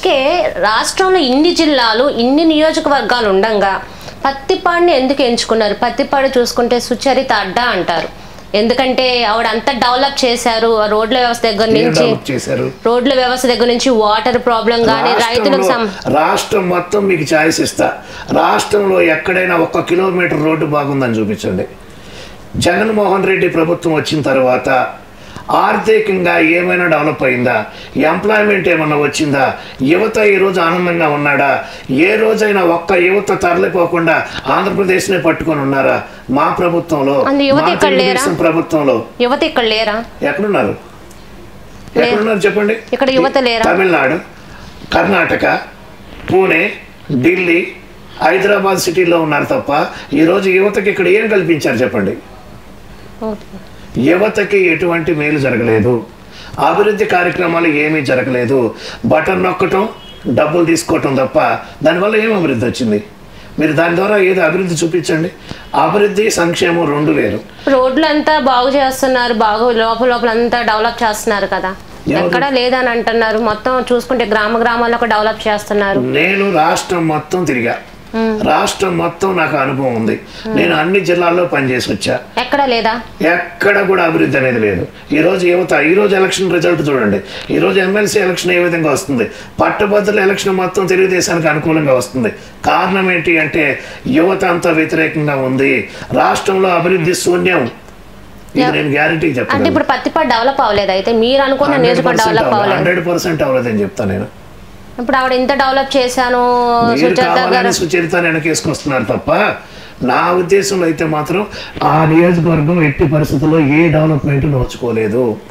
అందుకే రాష్ట్రంలో ఇన్ని జిల్లాలు ఇన్ని నియోజకవర్గాలు ఉండంగా పత్తిపాడిని ఎందుకు ఎంచుకున్నారు పత్తిపాడు చూసుకుంటే సుచరిత అడ్డా అంటారు ఎందుకంటే ఆవిడ అంత డెవలప్ చేశారు ఆ రోడ్ల వ్యవస్థ దగ్గర ఏం నుంచి డెవలప్ చేశారు రోడ్ల వ్యవస్థ దగ్గర నుంచి వాటర్ ప్రాబ్లం కానీ రైతులకు సం రాష్ట్రంలో- రాష్ట్రం మొత్తం మీకు ఛాయిస్ ఇస్తా రాష్ట్రంలో ఎక్కడైనా ఒక్క కిలోమీటర్ రోడ్డు బాగుందని చూపించండి జగన్మోహన్ రెడ్డి ప్రభుత్వం వచ్చిన తర్వాత ఆర్థికంగా ఏమైనా డెవలప్ అయిందా ఎంప్లాయ్మెంట్ ఏమన్నా వచ్చిందా యువత ఈ రోజు ఆనందంగా ఉన్నాడా ఏ రోజైనా ఒక్క యువత తరలిపోకుండా ఆంధ్రప్రదేశ్నే పట్టుకొని ఉన్నారా మా ప్రభుత్వంలో అందు యువత మా ఇక్కడ లేరా? తెలుగుదేశం ప్రభుత్వంలో యువత ఇక్కడ లేరా ఎక్కడున్నారు ఎక్కడున్నారు చెప్పండి ఇక్కడ యువత లేరా? తమిళనాడు కర్ణాటక పూణే ఢిల్లీ హైదరాబాద్ సిటీలో ఉన్నారు తప్ప ఈరోజు యువతకి ఇక్కడ ఏం కల్పించారు చెప్పండి యువతకి ఎటువంటి మేలు జరగలేదు అభివృద్ధి కార్యక్రమాలు ఏమీ జరగలేదు బటన్ నొక్కటం డబ్బులు తీసుకోవటం తప్ప దానివల్ల ఏం అభివృద్ధి వచ్చింది మీరు దాని ద్వారా ఏదో అభివృద్ధి చూపించండి అభివృద్ధి సంక్షేమం రెండు వేరు రోడ్లు అంతా బాగు చేస్తున్నారు బాగు లోపల లోపల అంతా డెవలప్ చేస్తున్నారు కదా ఎవరు? ఎక్కడ లేదని అంటున్నారు మొత్తం చూసుకుంటే గ్రామ గ్రామాల్లో కూడా డెవలప్ చేస్తున్నారు నేను రాష్ట్రం మొత్తం తిరిగా రాష్ట్రం మొత్తం నాకు అనుభవం ఉంది నేను అన్ని జిల్లాల్లో పనిచేసి వచ్చా ఎక్కడ లేదా ఎక్కడ కూడా అభివృద్ధి అనేది లేదు ఈ రోజు యువత ఈ రోజు ఎలక్షన్ రిజల్ట్ చూడండి ఈ రోజు ఎమ్మెల్సీ ఎలక్షన్ ఏ విధంగా వస్తుంది పట్టభద్రుల ఎలక్షన్ మొత్తం తెలుగుదేశానికి అనుకూలంగా వస్తుంది కారణం ఏంటి అంటే యువత అంతా వ్యతిరేకంగా ఉంది రాష్ట్రంలో అభివృద్ధి శూన్యం ఇది నేను గ్యారంటీ అంటే చెప్తాను ఇప్పుడు పత్తిపాడు డెవలప్ అవ్వలేదు అయితే మీరు అనుకున్న నియోజకవర్గం డెవలప్ అవ్వలేదు హండ్రెడ్ పర్సెంట్ అవ్వలేదని చెప్తాను నేను ఇప్పుడు ఆవిడ ఇంత డెవలప్ చేశాను మీరు సుచరిత గారు కావాలని సుచరిత వెనకేసుకొస్తున్నారు తప్ప నా ఉద్దేశంలో అయితే మాత్రం ఆ నియోజకవర్గం ఎట్టి పరిస్థితుల్లో ఏ డెవలప్మెంట్ నోచుకోలేదు